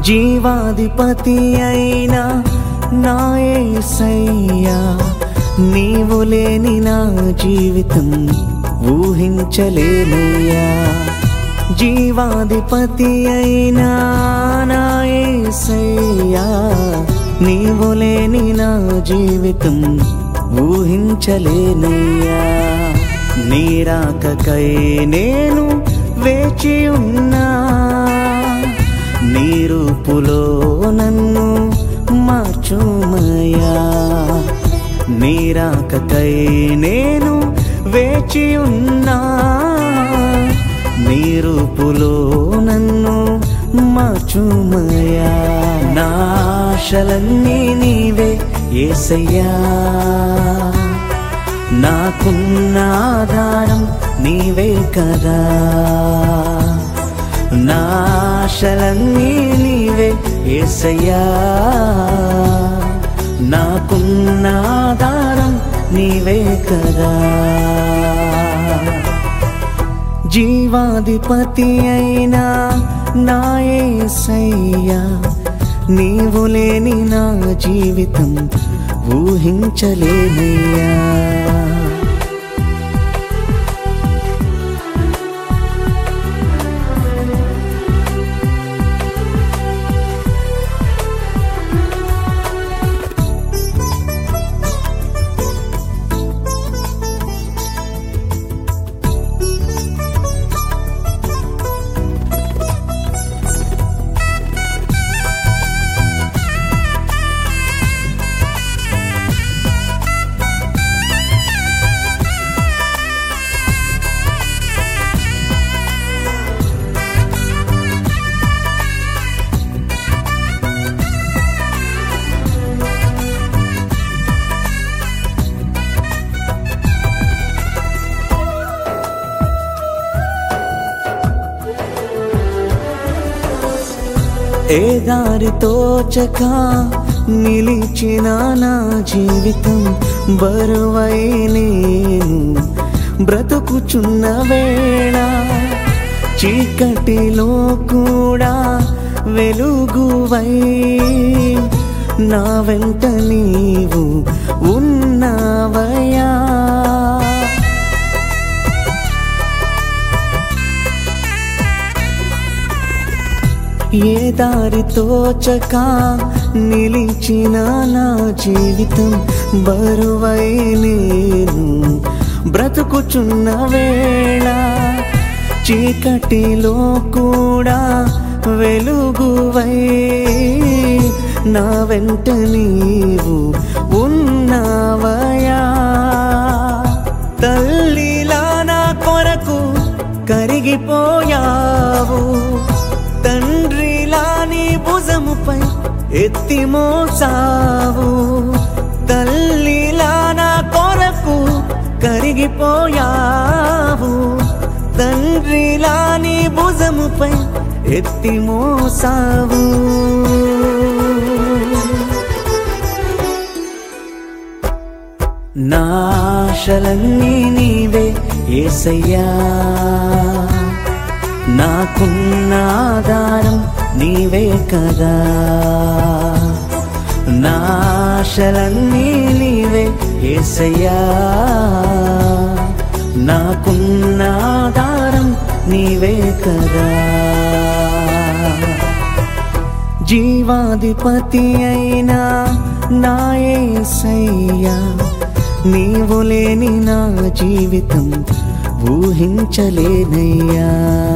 జీవాధిపతి అయినా నాయసయ్యా నీవు లేని నా జీవితం ఊహించలేనయ్యా జీవాధిపతి అయినా నాయసయ్యా నీవు లేని నా జీవితం ఊహించలేనయ్యా నీరాకకై నేను వేచి ఉన్నా నీ రూపులో నన్ను మార్చుమయా నీరాకకై నేను వేచి ఉన్నా నీ రూపులో నన్ను మార్చుమయా నాశలన్నీ నీవే ఏసయ్యా నాకున్న ఆధారం నీవే కదా నాశలన్నీ నీవే ఏసయ్యా నాకున్న ఆధారం నీవే కదా జీవాధిపతి అయినా నాయసయ్యా నీవు లేని నా జీవితం ఊహించలేనయ్యా ఏ దారి తోచక నిలిచిన నా జీవితం బరువై నేను బ్రతుకుచున్న వేళ చీకటిలో కూడా వెలుగువై నా వెంట నీవు ఉన్నవయా ఏ దారి తోచక నిలిచిన నా జీవితం బరువై నేను బ్రతుకుచున్న వేళ చీకటిలో కూడా వెలుగువై నా వెంట నీవు ఉన్నవయా తల్లిలా నా కొరకు కరిగిపోయావు తండ్రిలా నీ భుజముపై ఎత్తి మోసావు తల్లిలా నా కొరకు కరిగిపోయావు తండ్రిలా నీ భుజముపై ఎత్తి మోసావు నాశలన్నీ నీవే ఏసయ్యా నాకున్న ఆధారం నీవే కదా నాశలన్నీ నీవే ఏసయ్యా నాకున్న ఆధారం నీవే కదా జీవాధిపతి అయినా నాయసయ్యా నీవు లేని నా జీవితం ఊహించలేనయ్యా